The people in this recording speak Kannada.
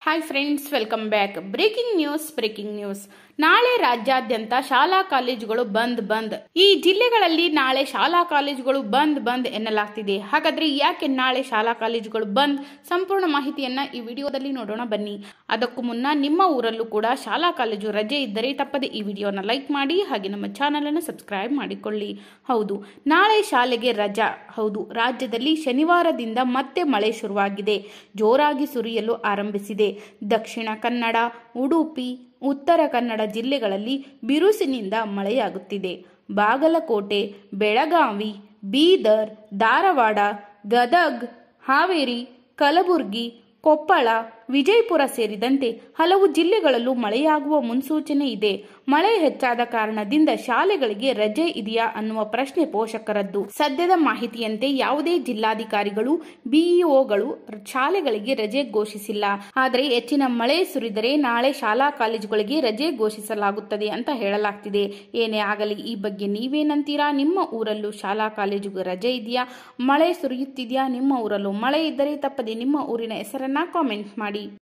hi friends welcome back breaking news breaking news ನಾಳೆ ರಾಜ್ಯಾದ್ಯಂತ ಶಾಲಾ ಕಾಲೇಜುಗಳು ಬಂದ್ ಬಂದ್ ಈ ಜಿಲ್ಲೆಗಳಲ್ಲಿ ನಾಳೆ ಶಾಲಾ ಕಾಲೇಜುಗಳು ಬಂದ್ ಬಂದ್ ಎನ್ನಲಾಗ್ತಿದೆ ಹಾಗಾದ್ರೆ ಯಾಕೆ ನಾಳೆ ಶಾಲಾ ಕಾಲೇಜುಗಳು ಬಂದ್ ಸಂಪೂರ್ಣ ಮಾಹಿತಿಯನ್ನ ಈ ವಿಡಿಯೋದಲ್ಲಿ ನೋಡೋಣ ಬನ್ನಿ ಅದಕ್ಕೂ ಮುನ್ನ ನಿಮ್ಮ ಊರಲ್ಲೂ ಕೂಡ ಶಾಲಾ ಕಾಲೇಜು ರಜೆ ಇದ್ದರೆ ತಪ್ಪದೆ ಈ ವಿಡಿಯೋನ ಲೈಕ್ ಮಾಡಿ ಹಾಗೆ ನಮ್ಮ ಚಾನಲ್ ಅನ್ನು ಸಬ್ಸ್ಕ್ರೈಬ್ ಮಾಡಿಕೊಳ್ಳಿ ಹೌದು ನಾಳೆ ಶಾಲೆಗೆ ರಜಾ ಹೌದು ರಾಜ್ಯದಲ್ಲಿ ಶನಿವಾರದಿಂದ ಮತ್ತೆ ಮಳೆ ಶುರುವಾಗಿದೆ ಜೋರಾಗಿ ಸುರಿಯಲು ಆರಂಭಿಸಿದೆ ದಕ್ಷಿಣ ಕನ್ನಡ ಉಡುಪಿ ಉತ್ತರ ಕನ್ನಡ ಜಿಲ್ಲೆಗಳಲ್ಲಿ ಬಿರುಸಿನಿಂದ ಮಳೆಯಾಗುತ್ತಿದೆ ಬಾಗಲಕೋಟೆ ಬೆಳಗಾವಿ ಬೀದರ್ ಧಾರವಾಡ ಗದಗ್ ಹಾವೇರಿ ಕಲಬುರಗಿ ಕೊಪ್ಪಳ ವಿಜಯಪುರ ಸೇರಿದಂತೆ ಹಲವು ಜಿಲ್ಲೆಗಳಲ್ಲೂ ಮಳೆಯಾಗುವ ಮುನ್ಸೂಚನೆ ಇದೆ ಮಳೆ ಹೆಚ್ಚಾದ ಕಾರಣದಿಂದ ಶಾಲೆಗಳಿಗೆ ರಜೆ ಇದೆಯಾ ಅನ್ನುವ ಪ್ರಶ್ನೆ ಪೋಷಕರದ್ದು ಸದ್ಯದ ಮಾಹಿತಿಯಂತೆ ಯಾವುದೇ ಜಿಲ್ಲಾಧಿಕಾರಿಗಳು ಬಿಇಒಗಳು ಶಾಲೆಗಳಿಗೆ ರಜೆ ಘೋಷಿಸಿಲ್ಲ ಆದರೆ ಹೆಚ್ಚಿನ ಮಳೆ ಸುರಿದರೆ ನಾಳೆ ಶಾಲಾ ಕಾಲೇಜುಗಳಿಗೆ ರಜೆ ಘೋಷಿಸಲಾಗುತ್ತದೆ ಅಂತ ಹೇಳಲಾಗ್ತಿದೆ ಏನೇ ಆಗಲಿ ಈ ಬಗ್ಗೆ ನೀವೇನಂತೀರಾ ನಿಮ್ಮ ಊರಲ್ಲೂ ಶಾಲಾ ಕಾಲೇಜುಗೆ ರಜೆ ಇದೆಯಾ ಮಳೆ ಸುರಿಯುತ್ತಿದೆಯಾ ನಿಮ್ಮ ಊರಲ್ಲೂ ಮಳೆ ಇದ್ದರೆ ತಪ್ಪದೆ ನಿಮ್ಮ ಊರಿನ ಹೆಸರನ್ನ ಕಾಮೆಂಟ್ ಮಾಡಿ